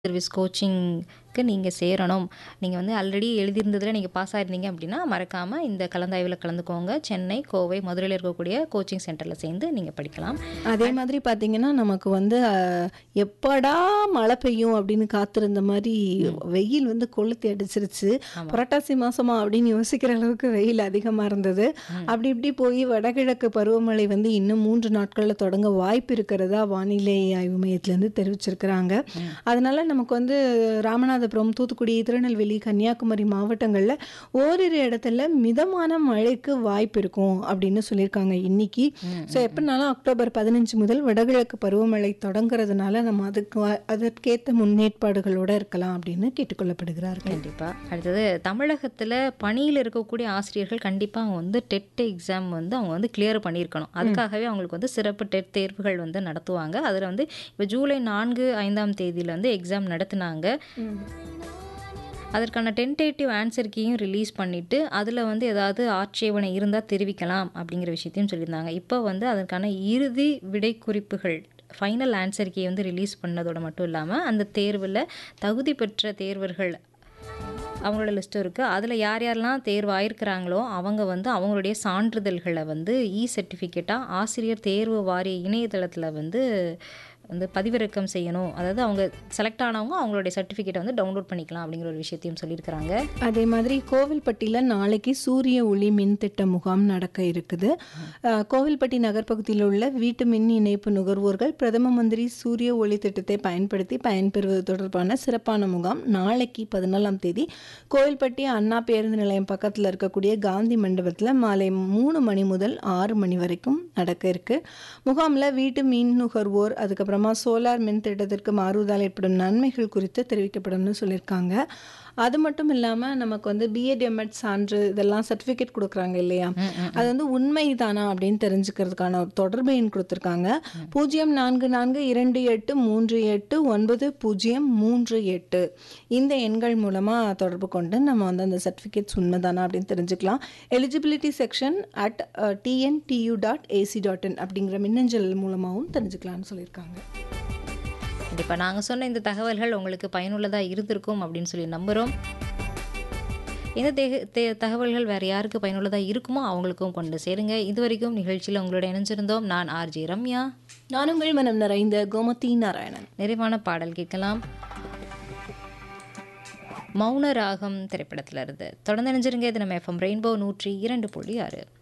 service கோச்சிங்க்கு நீங்கள் சேரணும் நீங்கள் வந்து ஆல்ரெடி எழுதியிருந்ததில் நீங்கள் பாஸ் ஆயிருந்தீங்க அப்படின்னா மறக்காமல் இந்த கலந்தாய்வில் கலந்துக்கோங்க சென்னை கோவை மதுரையில் இருக்கக்கூடிய கோச்சிங் சென்டரில் சேர்ந்து நீங்கள் படிக்கலாம் அதே மாதிரி பார்த்தீங்கன்னா நமக்கு வந்து அஹ், எப்படா மழை பெய்யும் அப்படின்னு காத்திருந்த மாதிரி வெயில் வந்து கொளுத்தி அடிச்சிருச்சு புரட்டாசி மாசமா அப்படின்னு யோசிக்கிற அளவுக்கு வெயில் அதிகமாக இருந்தது அப்படி இப்படி போய் வடகிழக்கு பருவமழை வந்து இன்னும் மூன்று நாட்களில் தொடங்க வாய்ப்பு இருக்கிறதா வானிலை ஆய்வு மையத்திலேருந்து தெரிவிச்சிருக்கிறாங்க அதனால நமக்கு வந்து ராமநாதபுரம் தூத்துக்குடி திருநெல்வேலி கன்னியாகுமரி மாவட்டங்களில் ஓரிரு இடத்துல மிதமான மழைக்கு வாய்ப்பு இருக்கும் அப்படின்னு சொல்லியிருக்காங்க இன்னைக்கு ஸோ எப்படினாலும் அக்டோபர் பதினஞ்சு முதல் வடகிழக்கு பருவமழை தொடங்குறதுனால நம்ம அதுக்கு வ- அதற்கேற்ற முன்னேற்பாடுகளோட இருக்கலாம் அப்படின்னு கேட்டுக்கொள்ளப்படுகிறார்கள் கண்டிப்பாக அடுத்தது தமிழகத்தில் பணியில் இருக்கக்கூடிய ஆசிரியர்கள் கண்டிப்பாக அவங்க வந்து டெட் எக்ஸாம் வந்து அவங்க வந்து கிளியர் பண்ணியிருக்கணும் அதுக்காகவே அவங்களுக்கு வந்து சிறப்பு டெட் தேர்வுகள் வந்து நடத்துவாங்க அதில் வந்து இப்போ ஜூலை நான்கு ஐந்தாம் தேதியில் வந்து எக்ஸாம் நடத்துனாங்க அதற்கான டென்டேட்டிவ் ஆன்சர் கீயும் ரிலீஸ் பண்ணிவிட்டு அதில் வந்து ஏதாவது ஆட்சேபனை இருந்தால் தெரிவிக்கலாம் அப்படிங்கிற விஷயத்தையும் சொல்லியிருந்தாங்க இப்போ வந்து அதற்கான இறுதி விடை குறிப்புகள் ஃபைனல் ஆன்சர் கீ வந்து ரிலீஸ் பண்ணதோட மட்டும் இல்லாமல் அந்த தேர்வில் தகுதி பெற்ற தேர்வர்கள் அவங்களோட லிஸ்ட்டும் இருக்குது அதில் யார் யாரெல்லாம் தேர்வு ஆயிருக்கிறாங்களோ அவங்க வந்து அவங்களுடைய சான்றிதழ்களை வந்து இ சர்டிஃபிகேட்டாக ஆசிரியர் தேர்வு வாரிய இணையதளத்தில் வந்து வந்து பதிவிறக்கம் செய்யணும் அதாவது அவங்க செலக்ட் ஆனவங்க அவங்களுடைய சர்டிஃபிகேட்டை வந்து டவுன்லோட் பண்ணிக்கலாம் அப்படிங்கிற ஒரு விஷயத்தையும் சொல்லியிருக்கிறாங்க அதே மாதிரி கோவில்பட்டியில் நாளைக்கு சூரிய ஒளி மின் திட்ட முகாம் நடக்க இருக்குது அஹ், கோவில்பட்டி நகர்ப்பகுதியில் உள்ள வீட்டு மின் இணைப்பு நுகர்வோர்கள் பிரதம மந்திரி சூரிய ஒளி திட்டத்தை பயன்படுத்தி பயன்பெறுவது தொடர்பான சிறப்பான முகாம் நாளைக்கு பதினாலாம் தேதி கோவில்பட்டி அண்ணா பேருந்து நிலையம் பக்கத்தில் இருக்கக்கூடிய காந்தி மண்டபத்தில் மாலை மூணு மணி முதல் ஆறு மணி வரைக்கும் நடக்க இருக்கு முகாமில் வீட்டு மின் நுகர்வோர் அதுக்கப்புறமா சோலார் மின் திட்டத்திற்கு மாறுவதால் ஏற்படும் நன்மைகள் குறித்து தெரிவிக்கப்படும்னு சொல்லியிருக்காங்க அது மட்டும் இல்லாமல் நமக்கு வந்து பிஎட் எம்எட் சான்று இதெல்லாம் சர்டிஃபிகேட் கொடுக்குறாங்க இல்லையா அது வந்து உண்மைதானா அப்படின்னு தெரிஞ்சுக்கிறதுக்கான ஒரு தொடர்பு எண் கொடுத்துருக்காங்க பூஜ்ஜியம் நான்கு நான்கு இரண்டு எட்டு மூன்று எட்டு ஒன்பது பூஜ்ஜியம் மூன்று எட்டு இந்த எண்கள் மூலமாக தொடர்பு கொண்டு நம்ம வந்து அந்த சர்டிஃபிகேட்ஸ் உண்மைதானா அப்படின்னு தெரிஞ்சுக்கலாம் eligibility section at TNTU dot AC dot in அப்படிங்கிற மின்னஞ்சல் மூலமாகவும் தெரிஞ்சுக்கலாம்னு சொல்லியிருக்காங்க கண்டிப்பாக நாங்கள் சொன்ன இந்த தகவல்கள் உங்களுக்கு பயனுள்ளதாக இருந்திருக்கும் அப்படின்னு சொல்லி நம்புகிறோம் இந்த தேக தே தகவல்கள் வேறு யாருக்கு பயனுள்ளதாக இருக்குமோ அவங்களுக்கும் கொண்டு சேருங்க இது வரைக்கும் நிகழ்ச்சியில் உங்களோட இணைஞ்சிருந்தோம் நான் ஆர்ஜி ரம்யா நான் உங்கள் மனம் நிறைந்த கோமதி நாராயணன் நிறைவான பாடல் கேட்கலாம் மௌன ராகம் திரைப்படத்தில் இருந்து தொடர்ந்து நினைஞ்சிருங்க இது நம்ம எஃப்எம் ரெயின்போ நூற்றி இரண்டு புள்ளி ஆறு